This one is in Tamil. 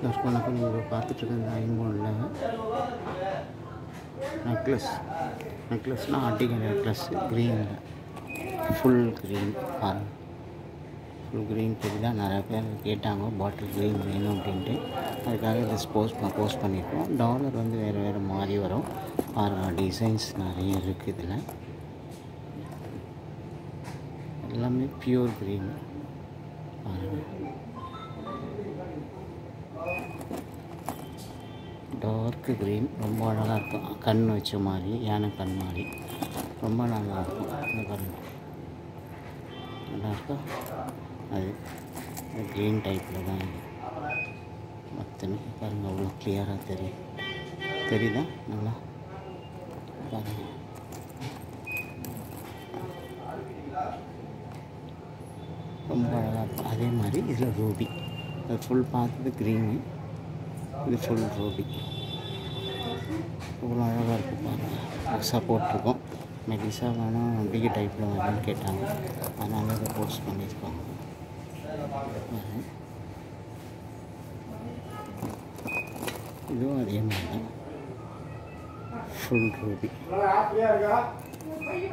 வணக்கம் நீங்கள் பார்த்துட்ருக்க இந்த ஐம்பொன்னில் நெக்லஸ் நெக்லஸ்னால் ஆர்டிகல் நெக்லஸ் க்ரீனில் ஃபுல் க்ரீன் பாருங்கள் ஃபுல் க்ரீன் தெரியுதா நிறைய பேர் கேட்டாங்க பாட்டில் க்ரீன் வேணும் அப்படின்ட்டு அதுக்காக இதை போஸ்ட் போஸ்ட் பண்ணியிருக்கோம் டாலர் வந்து வேறு வேறு மாறி வரும் பாருங்கள் டிசைன்ஸ் நிறைய இருக்குது இதில் எல்லாமே பியூர் க்ரீன் பாருங்கள் டார்க் க்ரீன் ரொம்ப அழகாக இருக்கும் கண் வச்ச மாதிரி யானை கண் மாதிரி ரொம்ப நல்லா இருக்கும் இந்த பாருங்க நல்லா இருக்கா அது க்ரீன் டைப்பில் தான் இது மொத்தமே பாருங்கள் அவ்வளோ கிளியராக தெரியும் தெரியுதா நல்லா பாருங்கள் ரொம்ப அழகாக இருக்கும் அதே மாதிரி இதில் ரூபி அது ஃபுல் பார்த்தது க்ரீனு இது ஃபுல் ரூபி இவ்வளோ அழகாக இருக்குது பாருங்கள் சப்போர்ட் இருக்கும் மெலிசா வேணும் பிகி டைப்பில் வேணும்னு கேட்டாங்க அதனால் இதை போஸ்ட் பண்ணியிருக்கோம் பாருங்க. இதுவும் அதே மாதிரி தான் ஃபுல் ரூபி